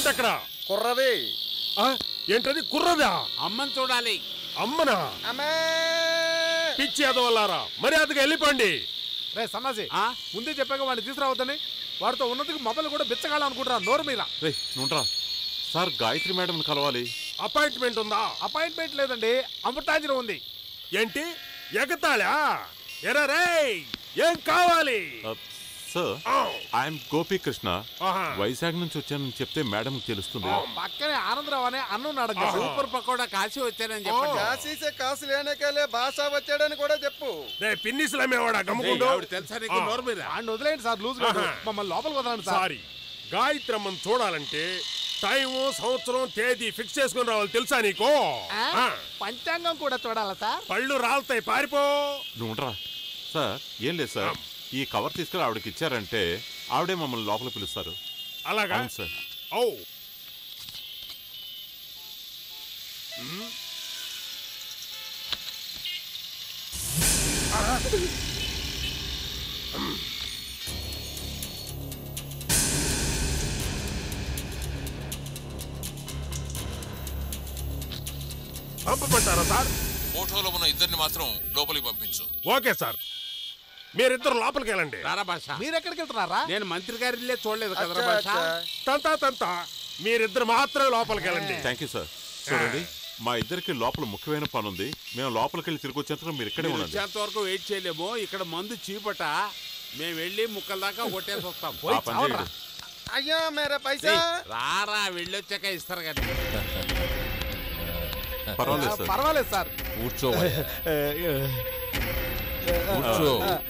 ఏంటి అక్కడ కుర్రది ఆ, ఏంటది కుర్రదా అమ్మని చూడాలి అమ్మనా అమ్మే పిచ్చి ఎదవల్లారా మర్యాదగా వెళ్ళిపోండి రే సన్నాసి ఆ? ముందే చెప్పాక వాడిని తీసుకురావద్దని వాడితో ఉన్నందుకు మొబైల్ కూడా బిచ్చగాలనుకుంటున్నా నోరు మీద రే నుండ్రా సార్ గాయత్రి మేడం కలవాలి అపాయింట్మెంట్ ఉందా అపాయింట్మెంట్ లేదండి అమృతాంజనం ఉంది ఏంటి ఎగతాళా ఎరా రేయ్ ఏం కావాలి సార్ ఆ, ఐఎమ్ గోపీకృష్ణ ఆహా. వైజాగ్ నుంచి వచ్చానని చెప్తే మేడం తెలుస్తుంది పక్కనే ఆనందరావు అనే అన్న ఉన్నాడు కదా. సూపర్ పకోడా కాసి వచ్చానని చెప్పండి కాశీసే కాసు లేనకేలే భాష వచ్చాడని కూడా చెప్పు రే పిన్నిస్లమేవాడా ఏయ్, గమ్ముకుంటూ ఆవిడ తెలుసా నీకు ఆ. నోరు మీద వాడిని వదిలేయండి సార్ లూజ్ కాదు ఆహా. మమ్మల్ని లోపలికి వదలండి సార్ సారీ గాయత్రమ్మని చూడాలంటే టైము సంవత్సరం తేదీ ఫిక్స్ చేసుకుని రావాలి తెలుసా నీకు ఆ? ఆ, పంచాంగం కూడా చూడాలా సార్ పళ్ళు రాలుతాయి పారిపో నుండ్రా సార్ ఏం లేదు సార్ ఈ కవర్ తీసుకుని ఆవిడకి ఇచ్చారంటే ఆవిడే మమ్మల్ని లోపల పిలుస్తారు అలాగా అవును సార్ ఓ పంపమంటారా సార్ ఫోటోలో ఉన్న ఇద్దరిని మాత్రం లోపలికి పంపించు ఓకే సార్ మీరిద్దరు లోపలికి వెళ్ళండి రారా భాష మీరు ఎక్కడికి వెళ్తున్నారా నేను మంత్రి గారి ఇల్లే చూడలేదు కదరా అచ్చా, భాష అచ్చా. తంతా తంతా మీరిద్దరు మాత్రమే లోపలికి వెళ్ళండి థ్యాంక్ యూ సార్ చూడండి మా ఇద్దరికి లోపల ముఖ్యమైన పని ఉంది మేము లోపలికి వెళ్ళి తిరిగి వచ్చేంత మీరు ఇక్కడే మీరు ఉండండి వచ్చేంత వరకు వెయిట్ చేయలేము ఇక్కడ మందు చీపట మేము వెళ్ళి ముక్కల దాకా కొట్టేసి వస్తాం ఆ పని చేయండి అయ్యా మేరా పైసా ఏయ్, రారా వెళ్ళొచ్చాక ఇస్తారు కదా పర్వాలేదు సార్ పర్వాలేదు సార్ కూర్చోవయ్యా. కూర్చో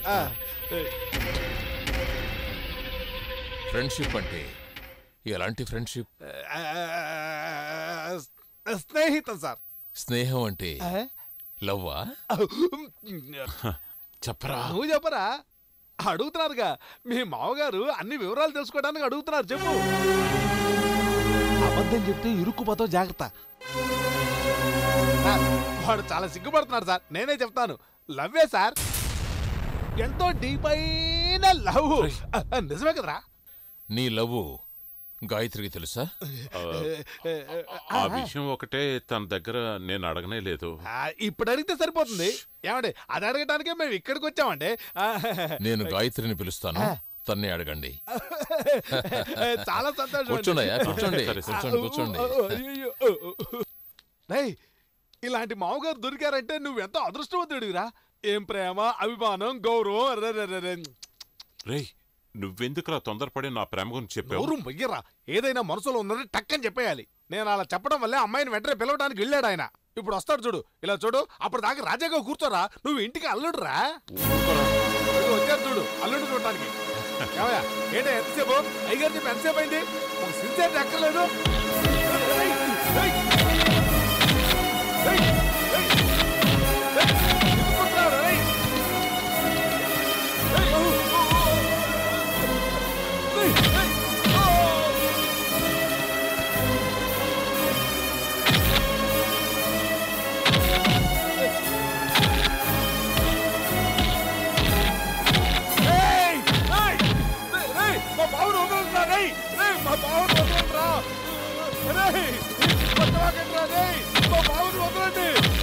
ఫ్రెండ్షిప్ అంటే ఎలాంటి ఫ్రెండ్షిప్ స్నేహితం సార్ స్నేహం అంటే లవ్వా చెప్పరా నువ్వు చెప్పరా అడుగుతున్నారుగా మీ మామగారు అన్ని వివరాలు తెలుసుకోవడానికి అడుగుతున్నారు చెప్పు అబద్ధం చెప్తే ఇరుక్కుపోతావు జాగ్రత్త సార్, వాడు చాలా సిగ్గుపడుతున్నాడు సార్ నేనే చెప్తాను లవ్వే సార్ ఎంతో డీప్ అయిన లవ్ నిజమే కదరా నీ లవ్ గాయత్రికి తెలుసా ఆ విషయం ఒకటే తన దగ్గర నేను అడగనే లేదు ఆ, ఇప్పుడు అడిగితే సరిపోతుంది ఏమండి అది అడగటానికే మేము ఇక్కడికి వచ్చామండి ఆ, నేను గాయత్రిని పిలుస్తాను తన్నే అడగండి చాలా సంతోషం అండి. కూర్చోండియా కూర్చోండి సరే, సరే. కూర్చోండి కూర్చోండి అయ్యయ్యో. రేయ్, ఇలాంటి మామగారు దొరికారంటే నువ్వెంతో అదృష్టవంతుడివిరా ఏం ప్రేమ అభిమానం గౌరవం అరెరెరెరె. రేయ్ నువ్వెందుకురా తొందరపడి నా ప్రేమ గురించి చెప్పావు గౌరవం బయ్యరా ఏదైనా మనసులో ఉన్నది టక్కని చెప్పేయాలి నేను అలా చెప్పడం వల్లే అమ్మాయిని వెంటనే పిలవడానికి వెళ్ళాడు ఆయన ఇప్పుడు వస్తాడు చూడు ఇలా చూడు అప్పుడు దాకా రాజాగా కూర్చోరా నువ్వు ఇంటికి అల్లుడురా ఇదిగో వచ్చారు చూడు అల్లుడు చూడటానికి ఏమయ్యా ఏంటో ఎంతసేపు అయ్యగారు చెప్పి ఎంతసేపు అయింది ఒక సిన్సియర్ ఎక్కర్లేదు ఏయ్, ఏయ్. ఏయ్, ఏయ్. ఏయ్, ఎందుకు కొడుతున్నావురా, ఏయ్? ఏయ్, ఓ, ఓ, ఓ. ఏయ్, ఏయ్, ఓ. ఏయ్! ఏయ్! ఏయ్! ఏయ్! మా బావును వదలండిరా, రేయ్! రేయ్, మా బావును వదలండిరా! రేయ్! కొట్టవాకండిరా, రేయ్! మా బావును వదలండి